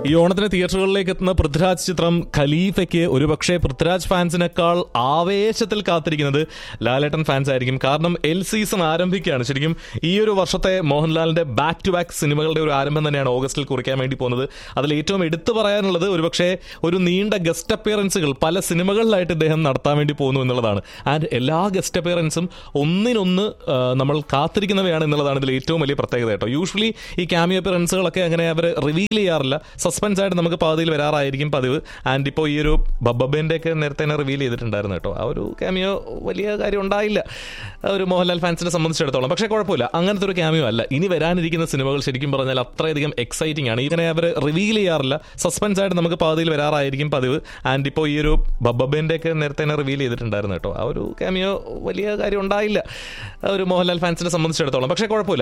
ഈ ഓണത്തിന് തിയേറ്ററുകളിലേക്ക് എത്തുന്ന പൃഥ്വിരാജ് ചിത്രം ഖലീഫയ്ക്ക് ഒരുപക്ഷെ പൃഥ്വിരാജ് ഫാൻസിനേക്കാൾ ആവേശത്തിൽ കാത്തിരിക്കുന്നത് ലാലേട്ടൻ ഫാൻസ് ആയിരിക്കും കാരണം എൽ സീസൺ ആരംഭിക്കുകയാണ് ശരിക്കും ഈ ഒരു വർഷത്തെ മോഹൻലാലിന്റെ ബാക്ക് ടു ബാക്ക് സിനിമകളുടെ ഒരു ആരംഭം തന്നെയാണ് ഓഗസ്റ്റിൽ കുറിക്കാൻ വേണ്ടി പോകുന്നത് അതിൽ ഏറ്റവും എടുത്തു പറയാനുള്ളത് ഒരുപക്ഷെ ഒരു നീണ്ട ഗസ്റ്റ് അപ്പിയറൻസുകൾ പല സിനിമകളിലായിട്ട് ഇദ്ദേഹം നടത്താൻ വേണ്ടി പോകുന്നു എന്നുള്ളതാണ് ആൻഡ് എല്ലാ ഗസ്റ്റ് അപ്പിയറൻസും ഒന്നിനൊന്ന് ആ, നമ്മൾ കാത്തിരിക്കുന്നവയാണ് എന്നുള്ളതാണ് ഇതിൽ ഏറ്റവും വലിയ പ്രത്യേകത കേട്ടോ യൂഷ്വലി ഈ ക്യാമിയോ അപ്പിയറൻസുകളൊക്കെ അങ്ങനെ അവർ റിവീൽ ചെയ്യാറില്ല സസ്പെൻസ് ആയിട്ട് നമുക്ക് പാതിയിൽ വരാറായിരിക്കും പതിവ് ആൻഡ് ഇപ്പോൾ ഈ ഒരു ബബ്ബന്റെ ഒക്കെ നേരത്തെ തന്നെ റിവീൽ ചെയ്തിട്ടുണ്ടായിരുന്നു കേട്ടോ ആ ഒരു ക്യാമിയോ വലിയ കാര്യം ഉണ്ടായില്ല ആ ഒരു മോഹൻലാൽ ഫാൻസിനെ സംബന്ധിച്ചിടത്തോളം പക്ഷേ കുഴപ്പമില്ല അങ്ങനത്തെ ഒരു ക്യാമിയോ അല്ല ഇനി വരാനിരിക്കുന്ന സിനിമകൾ ശരിക്കും പറഞ്ഞാൽ അത്രയധികം എക്സൈറ്റിംഗ് ആണ് ഇങ്ങനെ അവർ റിവീൽ ചെയ്യാറില്ല സസ്പെൻസ് ആയിട്ട് നമുക്ക് പാതിയിൽ വരാറായിരിക്കും പതിവ് ആൻഡ് ഇപ്പോൾ ഈ ഒരു ബബ്ബന്റെ ഒക്കെ നേരത്തെ തന്നെ റിവീൽ ചെയ്തിട്ടുണ്ടായിരുന്നു കേട്ടോ ആ ഒരു ക്യാമിയോ വലിയ കാര്യം ഉണ്ടായില്ല ആ ഒരു മോഹൻലാൽ ഫാൻസിനെ സംബന്ധിച്ചിടത്തോളം പക്ഷേ കുഴപ്പമില്ല